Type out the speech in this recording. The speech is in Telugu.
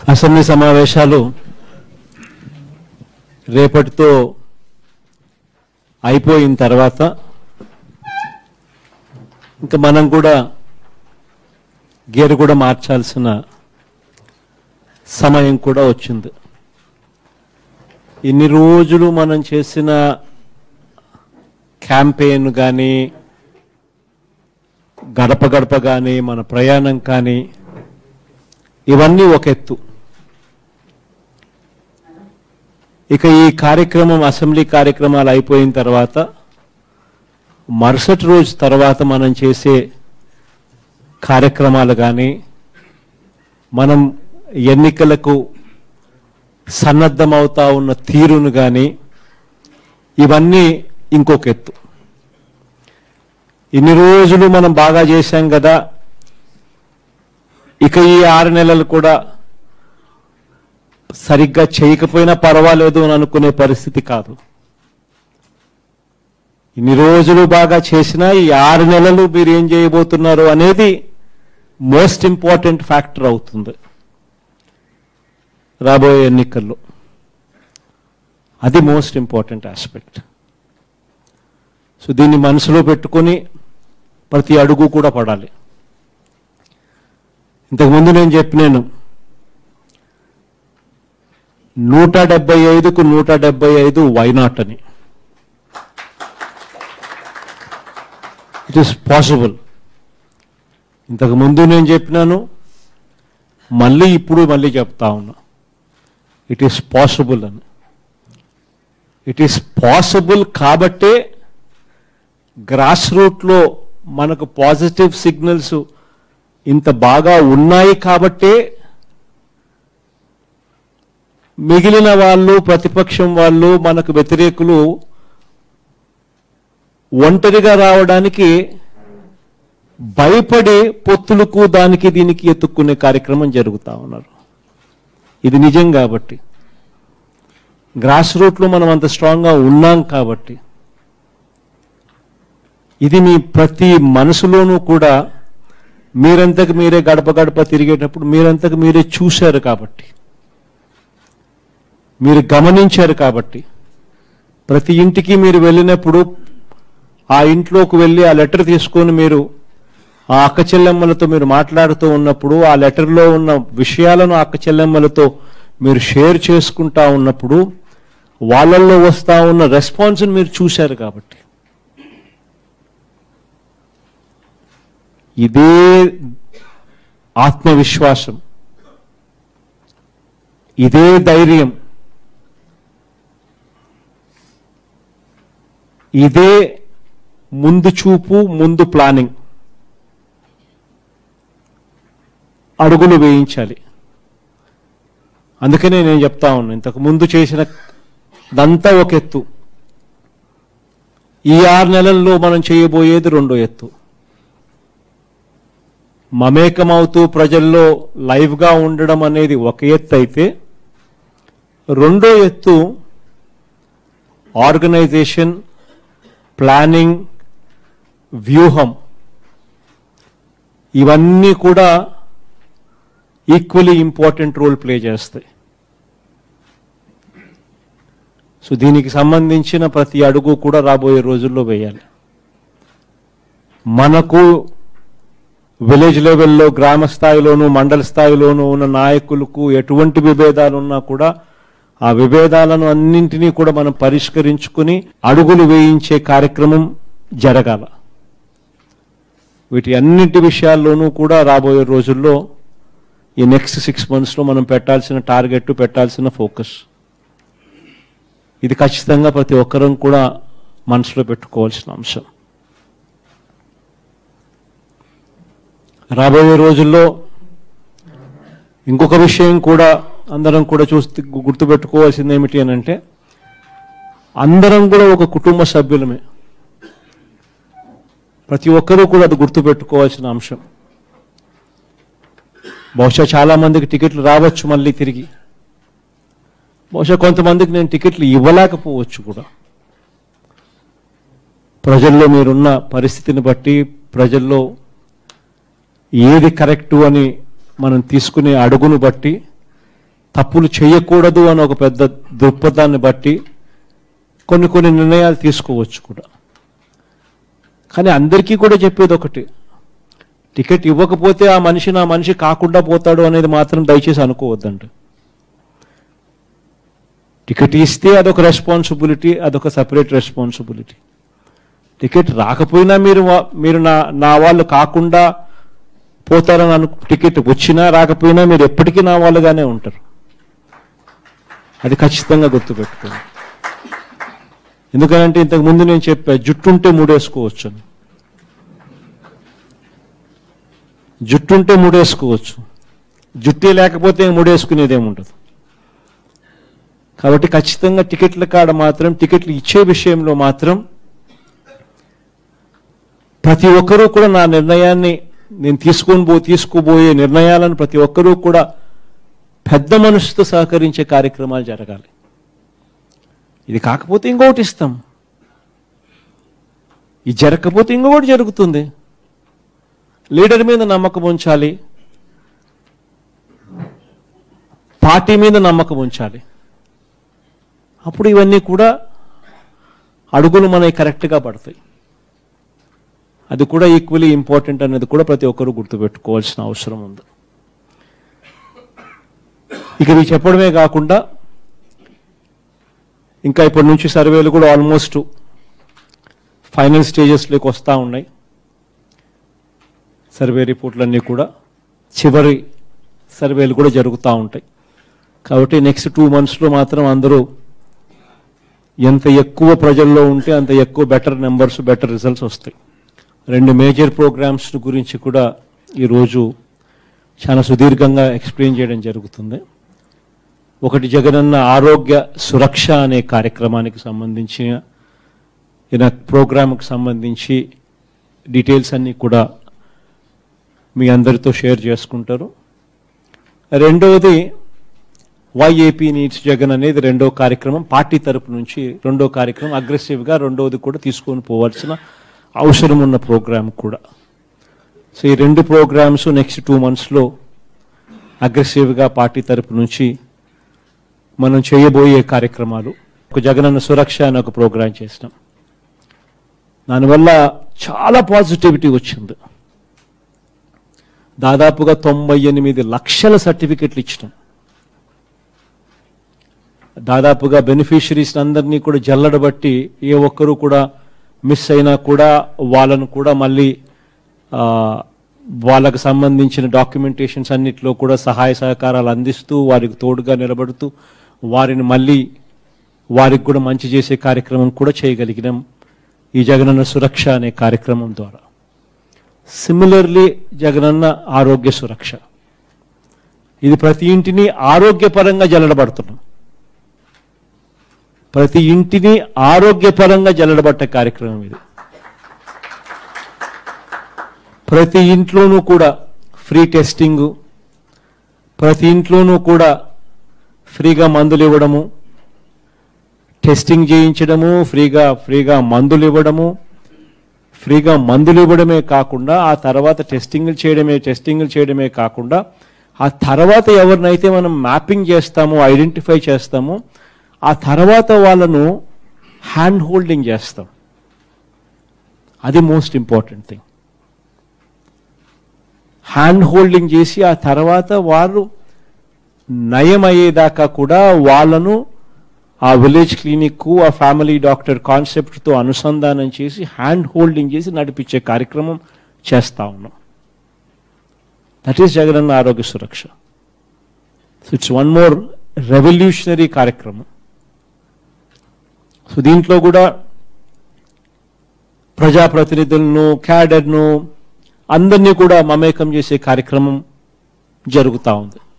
అసెంబ్లీ సమావేశాలు రేపటితో అయిపోయిన తర్వాత ఇంకా మనం కూడా గేరు కూడా మార్చాల్సిన సమయం కూడా వచ్చింది ఇన్ని రోజులు మనం చేసిన క్యాంపెయిన్ కానీ గడప గడప కానీ మన ప్రయాణం కానీ ఇవన్నీ ఒక ఎత్తు ఇక ఈ కార్యక్రమం అసెంబ్లీ కార్యక్రమాలు అయిపోయిన తర్వాత మరుసటి రోజు తర్వాత మనం చేసే కార్యక్రమాలు కానీ మనం ఎన్నికలకు సన్నద్ధమవుతా ఉన్న తీరును కానీ ఇవన్నీ ఇంకొక ఎత్తు ఇన్ని రోజులు మనం బాగా చేశాం కదా ఇక ఈ ఆరు నెలలు కూడా సరిగ్గా చేయకపోయినా పర్వాలేదు అని అనుకునే పరిస్థితి కాదు ఇన్ని రోజులు బాగా చేసినా ఈ ఆరు నెలలు మీరు ఏం చేయబోతున్నారు అనేది మోస్ట్ ఇంపార్టెంట్ ఫ్యాక్టర్ అవుతుంది రాబోయే ఎన్నికల్లో అది మోస్ట్ ఇంపార్టెంట్ ఆస్పెక్ట్ సో దీన్ని మనసులో పెట్టుకొని ప్రతి అడుగు కూడా పడాలి ఇంతకుముందు నేను చెప్పినాను నూట డెబ్బై ఐదుకు నూట డెబ్బై ఐదు వైనాట్ అని ఇట్ ఈస్ పాసిబుల్ ఇంతకు ముందు నేను చెప్పినాను మళ్ళీ ఇప్పుడు మళ్ళీ చెప్తా ఉన్నా ఇట్ ఈస్ పాసిబుల్ అని ఇట్ ఈస్ పాసిబుల్ కాబట్టే గ్రాస్ రూట్లో మనకు పాజిటివ్ సిగ్నల్స్ ఇంత బాగా ఉన్నాయి కాబట్టే మిగిలిన వాళ్ళు ప్రతిపక్షం వాళ్ళు మనకు వ్యతిరేకులు ఒంటరిగా రావడానికి భయపడి పొత్తులకు దానికి దీనికి ఎత్తుక్కునే కార్యక్రమం జరుగుతా ఉన్నారు ఇది నిజం కాబట్టి గ్రాస్ రూట్లో మనం అంత స్ట్రాంగ్గా ఉన్నాం కాబట్టి ఇది మీ ప్రతి మనసులోనూ కూడా మీరంతకు మీరే గడప గడప తిరిగేటప్పుడు మీరంతకు మీరే చూశారు కాబట్టి మీరు గమనించారు కాబట్టి ప్రతి ఇంటికి మీరు వెళ్ళినప్పుడు ఆ ఇంట్లోకి వెళ్ళి ఆ లెటర్ తీసుకొని మీరు ఆ అక్క చెల్లెమ్మలతో మీరు మాట్లాడుతూ ఉన్నప్పుడు ఆ లెటర్లో ఉన్న విషయాలను అక్క చెల్లెమ్మలతో మీరు షేర్ చేసుకుంటా ఉన్నప్పుడు వాళ్ళల్లో వస్తా ఉన్న రెస్పాన్స్ని మీరు చూశారు కాబట్టి ఇదే ఆత్మవిశ్వాసం ఇదే ధైర్యం ఇదే ముందు చూపు ముందు ప్లానింగ్ అడుగులు వేయించాలి అందుకనే నేను చెప్తా ఉన్నాను ఇంతకు ముందు చేసిన దంతా ఒక ఎత్తు ఈ ఆరు నెలల్లో మనం చేయబోయేది రెండో ఎత్తు మమేకమవుతూ ప్రజల్లో లైవ్గా ఉండడం అనేది ఒక ఎత్తు అయితే రెండో ఎత్తు ఆర్గనైజేషన్ ప్లానింగ్ వ్యూహం ఇవన్నీ కూడా ఈక్వలీ ఇంపార్టెంట్ రోల్ ప్లే చేస్తాయి సో దీనికి సంబంధించిన ప్రతి అడుగు కూడా రాబోయే రోజుల్లో వేయాలి మనకు విలేజ్ లెవెల్లో గ్రామ స్థాయిలోను మండల స్థాయిలోను ఉన్న నాయకులకు ఎటువంటి విభేదాలు ఉన్నా కూడా ఆ విభేదాలను అన్నింటినీ కూడా మనం పరిష్కరించుకుని అడుగులు వేయించే కార్యక్రమం జరగాల వీటి అన్నింటి విషయాల్లోనూ కూడా రాబోయే రోజుల్లో ఈ నెక్స్ట్ సిక్స్ మంత్స్లో మనం పెట్టాల్సిన టార్గెట్ పెట్టాల్సిన ఫోకస్ ఇది ఖచ్చితంగా ప్రతి ఒక్కరం కూడా మనసులో పెట్టుకోవాల్సిన అంశం రాబోయే రోజుల్లో ఇంకొక విషయం కూడా అందరం కూడా చూస్తే గుర్తుపెట్టుకోవాల్సింది ఏమిటి అని అంటే అందరం కూడా ఒక కుటుంబ సభ్యులమే ప్రతి ఒక్కరూ కూడా అది గుర్తుపెట్టుకోవాల్సిన అంశం బహుశా చాలా మందికి టికెట్లు రావచ్చు మళ్ళీ తిరిగి బహుశా కొంతమందికి నేను టికెట్లు ఇవ్వలేకపోవచ్చు కూడా ప్రజల్లో మీరున్న పరిస్థితిని బట్టి ప్రజల్లో ఏది కరెక్టు అని మనం తీసుకునే అడుగును బట్టి తప్పులు చేయకూడదు అని ఒక పెద్ద దృక్పథాన్ని బట్టి కొన్ని కొన్ని నిర్ణయాలు తీసుకోవచ్చు కూడా కానీ అందరికీ కూడా చెప్పేది ఒకటి టికెట్ ఇవ్వకపోతే ఆ మనిషి నా మనిషి కాకుండా పోతాడు అనేది మాత్రం దయచేసి అనుకోవద్దండి టికెట్ ఇస్తే అదొక రెస్పాన్సిబిలిటీ అదొక సపరేట్ రెస్పాన్సిబిలిటీ టికెట్ రాకపోయినా మీరు వా- మీరు నా నా వాళ్ళు కాకుండా పోతారని అను టికెట్ వచ్చినా రాకపోయినా మీరు ఎప్పటికీ నా వాళ్ళుగానే ఉంటారు అది ఖచ్చితంగా గుర్తుపెట్టుకోండి ఎందుకనంటే ఇంతకు ముందు నేను చెప్పా జుట్టుంటే మూడేసుకోవచ్చు అని జుట్టుంటే మూడేసుకోవచ్చు జుట్టే లేకపోతే మూడేసుకునేది ఏముండదు కాబట్టి ఖచ్చితంగా టికెట్ల కాడ మాత్రం టికెట్లు ఇచ్చే విషయంలో మాత్రం ప్రతి ఒక్కరూ కూడా నా నిర్ణయాన్ని నేను తీసుకొని పో తీసుకోబోయే నిర్ణయాలను ప్రతి ఒక్కరూ కూడా పెద్ద మనసుతో సహకరించే కార్యక్రమాలు జరగాలి ఇది కాకపోతే ఇంకొకటి ఇస్తాం ఇది జరగకపోతే ఇంకొకటి జరుగుతుంది లీడర్ మీద నమ్మకం ఉంచాలి పార్టీ మీద నమ్మకం ఉంచాలి అప్పుడు ఇవన్నీ కూడా అడుగులు మనకి కరెక్ట్గా పడతాయి అది కూడా ఈక్వలీ ఇంపార్టెంట్ అనేది కూడా ప్రతి ఒక్కరూ గుర్తుపెట్టుకోవాల్సిన అవసరం ఉంది ఇక ఇవి చెప్పడమే కాకుండా ఇంకా ఇప్పటి నుంచి సర్వేలు కూడా ఆల్మోస్ట్ ఫైనల్ స్టేజెస్లోకి వస్తూ ఉన్నాయి సర్వే రిపోర్ట్లన్నీ కూడా చివరి సర్వేలు కూడా జరుగుతూ ఉంటాయి కాబట్టి నెక్స్ట్ టూ మంత్స్లో మాత్రం అందరూ ఎంత ఎక్కువ ప్రజల్లో ఉంటే అంత ఎక్కువ బెటర్ నెంబర్స్ బెటర్ రిజల్ట్స్ వస్తాయి రెండు మేజర్ ప్రోగ్రామ్స్ గురించి కూడా ఈరోజు చాలా సుదీర్ఘంగా ఎక్స్ప్లెయిన్ చేయడం జరుగుతుంది ఒకటి జగనన్న ఆరోగ్య సురక్ష అనే కార్యక్రమానికి సంబంధించిన ఈయన ప్రోగ్రామ్కి సంబంధించి డీటెయిల్స్ అన్నీ కూడా మీ అందరితో షేర్ చేసుకుంటారు రెండవది వైఏపీ నీడ్స్ జగన్ అనేది రెండో కార్యక్రమం పార్టీ తరపు నుంచి రెండో కార్యక్రమం అగ్రెసివ్గా రెండవది కూడా తీసుకొని పోవాల్సిన అవసరం ఉన్న ప్రోగ్రామ్ కూడా సో ఈ రెండు ప్రోగ్రామ్స్ నెక్స్ట్ టూ మంత్స్లో అగ్రెసివ్గా పార్టీ తరపు నుంచి మనం చేయబోయే కార్యక్రమాలు ఒక జగనన్న సురక్ష అనే ఒక ప్రోగ్రాం చేసినాం దానివల్ల చాలా పాజిటివిటీ వచ్చింది దాదాపుగా తొంభై ఎనిమిది లక్షల సర్టిఫికెట్లు ఇచ్చినాం దాదాపుగా బెనిఫిషరీస్ అందరినీ కూడా జల్లడబట్టి ఏ ఒక్కరూ కూడా మిస్ అయినా కూడా వాళ్ళను కూడా మళ్ళీ ఆ, వాళ్ళకు సంబంధించిన డాక్యుమెంటేషన్స్ అన్నిట్లో కూడా సహాయ సహకారాలు అందిస్తూ వారికి తోడుగా నిలబడుతూ వారిని మళ్ళీ వారికి కూడా మంచి చేసే కార్యక్రమం కూడా చేయగలిగినాం ఈ జగనన్న సురక్ష అనే కార్యక్రమం ద్వారా సిమిలర్లీ జగనన్న ఆరోగ్య సురక్ష ఇది ప్రతి ఇంటిని ఆరోగ్యపరంగా జల్లడబడుతున్నాం ప్రతి ఇంటిని ఆరోగ్యపరంగా జల్లడబట్టే కార్యక్రమం ఇది ప్రతి ఇంట్లోనూ కూడా ఫ్రీ టెస్టింగు ప్రతి ఇంట్లోనూ కూడా ఫ్రీగా మందులు ఇవ్వడము టెస్టింగ్ చేయించడము ఫ్రీగా ఫ్రీగా మందులు ఇవ్వడము ఫ్రీగా మందులు ఇవ్వడమే కాకుండా ఆ తర్వాత టెస్టింగ్లు చేయడమే టెస్టింగ్లు చేయడమే కాకుండా ఆ తర్వాత ఎవరినైతే మనం మ్యాపింగ్ చేస్తామో ఐడెంటిఫై చేస్తామో ఆ తర్వాత వాళ్ళను హ్యాండ్ హోల్డింగ్ చేస్తాం అది most important thing hand holding చేసి ఆ తర్వాత వాళ్ళు నయం అయ్యేదాకా కూడా వాళ్ళను ఆ విలేజ్ క్లినిక్ ఆ ఫ్యామిలీ డాక్టర్ కాన్సెప్ట్తో అనుసంధానం చేసి హ్యాండ్ హోల్డింగ్ చేసి నడిపించే కార్యక్రమం చేస్తా ఉన్నాం that is Jagananna Arogya Suraksha it's one more revolutionary కార్యక్రమం సో దీంట్లో కూడా ప్రజాప్రతినిధులను క్యాడర్ను అందరినీ కూడా మమేకం చేసే కార్యక్రమం జరుగుతూ ఉంది